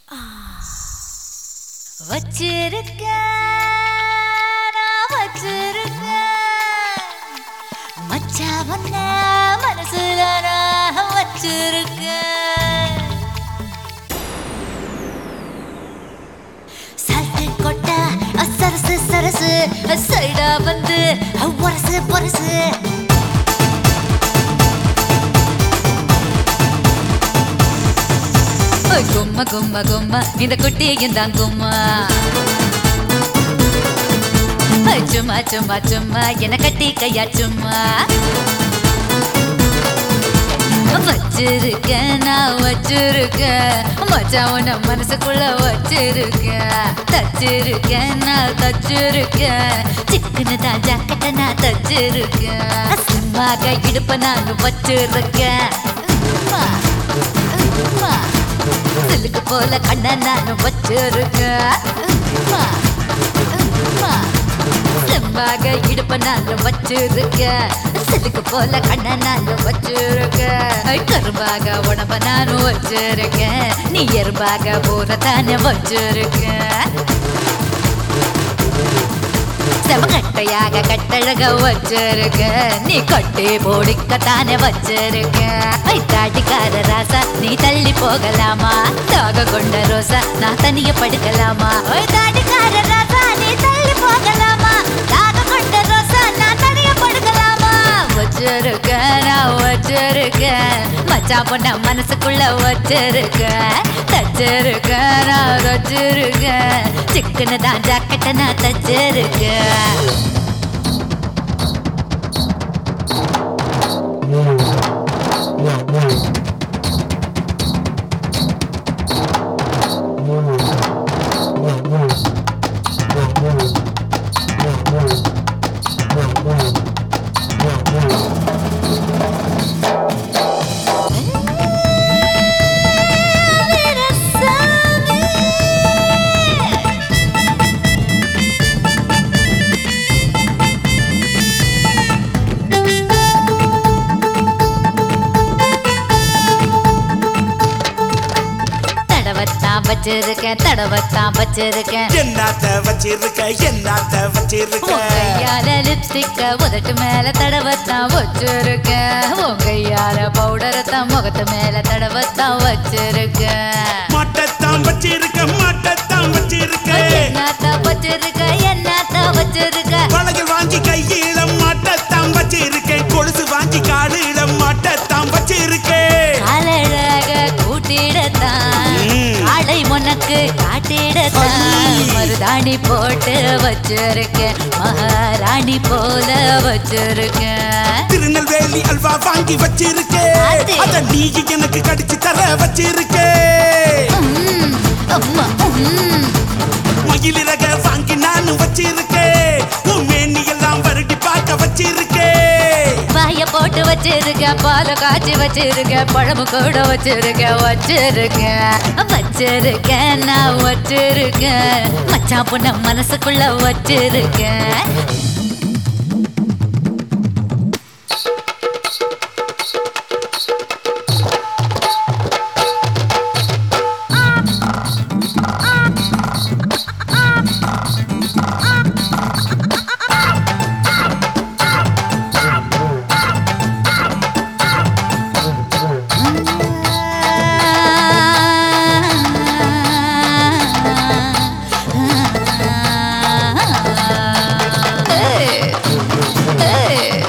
வச்சிருக்க நான் வச்சிருக்க மச்சா வந்த மனசுல நான் வச்சிருக்க சல்ட்டு கொட்ட சரசு சரசு சைடா வந்து பொரசு பொரசு ஓய் கும்ம கும்ம கும்ம இந்த குட்டியும் தான் கும்மா ஓய் சும்மா சும்மா சும்மா என கட்டி கையா சும்மா வச்சிருக்கேன் நான் வச்சிருக்கேன் மச்சான் உன்னை மனசுக்குள்ள வச்சிருக்கேன் தச்சிருக்கேன் நான் தச்சிருக்கேன் சிக்கனு தான் ஜாக்கெட்டை நான் தச்சிருக்கேன் சும்மாக இடுப்ப நான் வச்சிருக்கேன் உம்மா, உம்மா. சிலுக்கு போல கண்ண நான் வச்சிருக்கேன் உம்மா, உம்மா. செம்பாக இடுப்ப நான் வச்சிருக்கேன் சிலுக்கு போல கண்ண நான் வச்சிருக்கேன் கரும்பாக உடம்ப நானும் வச்சிருக்கேன் நீ எறும்பாக போற தானே வச்சிருக்கேன் செமக்கட்டையாக கட்டழக வச்சிருக்க நீ கட்டி போடிக்கத்தானே வச்சிருக்க ஐ தாட்டிக்கார ராசா நீ தள்ளி போகலாமா தாக கொண்ட ரோசா நான் தனிய படுக்கலாமா ஓய் தாட்டிக்கார ராசா நீ தள்ளி போகலாமா தாக கொண்ட ரோசா நான் தனிய படுக்கலாமா வச்சிருக்க நான் வச்சிருக்க மச்சான் பொண்ண மனசுக்குள்ள வச்சிருக்க தச்சிருக்க நான் வச்சிருக்க சிக்கனு தான் ஜாக்கெட்டை நான் தச்சிருக்கேன் தடவத்தான் வச்சிருக்கேன் தடவத்தான் வச்சிருக்கேன் என்னத்த வச்சிருக்க என்னத்த வச்சிருக்க உன் கையால லிப்ஸ்டிக்க உதட்டு மேல தடவத்தான் வச்சிருக்கேன் உன் கையால பவுடரத்தான் முகத்து மேல தடவத்தான் வச்சிருக்கேன் மாட்டத்தான் வச்சிருக்க மாட்டத்தான் வச்சிருக்க என்னத்த வச்சிருக்க என்னத்த வச்சிருக்க வளையல் வாங்கி கையில மாட்டத்தான் வச்சிருக்கேன் கொலுசு வாங்கி காலில மாட்டத்தான் வச்சிருக்கேன் காலழக கூட்டிடத்தான் ம். காளை உனக்கு காட்டிடத்தான் ஐ. மருதாணி போட்டு வச்சிருக்கேன் மகாராணி போல வச்சிருக்கேன் திருநெல்வேலி அல்வா வாங்கி வச்சிருக்கேன் அது. அத நீ எனக்கு கடிச்சு தர வச்சிருக்கேன் ம், அம்மா, ம். மயிலிறக வாங்கி நானும் வச்சிருக்கேன் உன் மேனி எல்லாம் வருடி பார்க்க வச்சிருக்கேன் வாய போட்டு வச்சிருக்கேன் பால காய்ச்சி வச்சிருக்கேன் பழமு கூட வச்சிருக்கேன் வச்சிருக்கேன் வச்சிருக்கேன் நான் வச்சிருக்கேன் மச்சான் பொண்ண மனசுக்குள்ள வச்சிருக்கேன் Hey! Hey!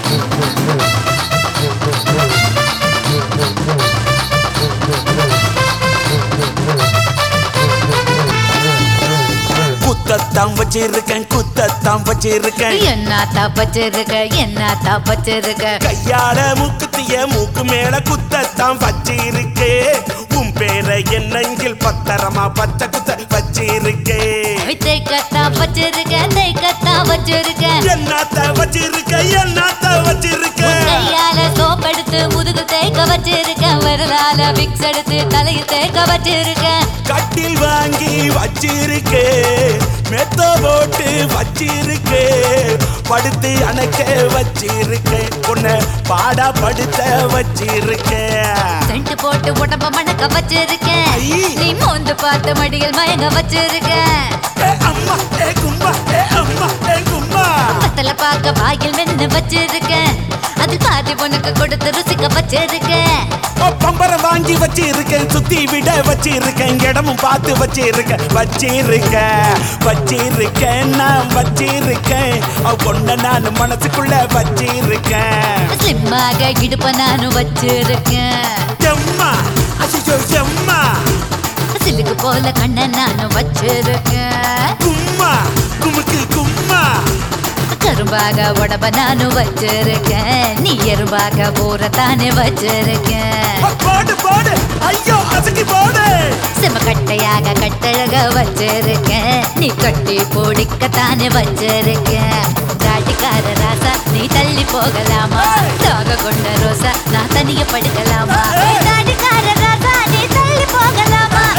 குத்தத்தான் வச்சிருக்கேன் குத்தத்தான் வச்சிருக்கேன் என்னத்தா வச்சிருக்க என்னத்தா வச்சிருக்க கையால மூக்குத்திய மூக்கு மேல குத்தத்தான் வச்சிருக்கே உன் பேரை என் நெஞ்சில் பத்திரமா பச்சை குத்த வச்சிருக்கே தேக்கத்தா வச்சிருக்க தேக்கத்தா வச்சிருக்க என்னத்த வச்சிருக்க என்னத்த வச்சிருக்க கையால சோப்பெடுத்து முதுகு தேய்க்க வச்சிருக்க விரலால விக்ஸ் எடுத்து தலையை தேய்க்க வச்சிருக்க கட்டில் வாங்கி வச்சிருக்கே மெத்த போட்டு வச்சிருக்கே படுத்து அணைக்க வச்சிருக்கேன் உன்னை பாடா படுத்த வச்சிருக்கேன் சென்ட் போட்டு உடம்ப மணக்க வச்சிருக்கேன் ஐ. நீ மோந்து பார்த்து மடியில் மயங்க வச்சிருக்கேன் ஏ அம்மா ஏ கும்மா ஏ அம்மா ஏ கும்மா பத்தல பார்க்க வாயில் மென்னு வச்சிருக்கேன் அது பாதி உனக்கு கொடுத்து ருசிக்க வச்சிருக்கேன் ஓ, பம்பரம் வாங்கி வச்சிருக்கேன் சுத்தி விட வச்சிருக்கேன் இடமும் பார்த்து வச்சிருக்கேன் வச்சிருக்கேன் வச்சிருக்கேன் நான் வச்சிருக்கேன் அவ பொண்ண நான் மனசுக்குள்ள வச்சிருக்கேன் ஸ்லிம்மாக இடுப்ப நானும் வச்சிருக்கேன் எம்மா அசிச்சோ எம்மா சிலுக்கு போல கண்ண நானும் வச்சிருக்கேன் கும்மா குமுக்கு கும்மா கரும்பாக உடம்ப நானும் வச்சிருக்கேன் நீ எறும்பாக ஊறத்தானே வச்சிருக்கேன் போ- போடு போடு ஐயோ அசக்கி போடு செம கட்டையாக கட்டழக வச்சிருக்கேன் நீ கட்டி பிடிக்கத்தானே வச்சிருக்கேன் தாட்டிக்கார ராசா நீ தள்ளி போகலாமா தாக கொண்ட ரோசா நான் தனிய படுக்கலாமா தாட்டிக்கார ராசா நீ தள்ளி போகலாமா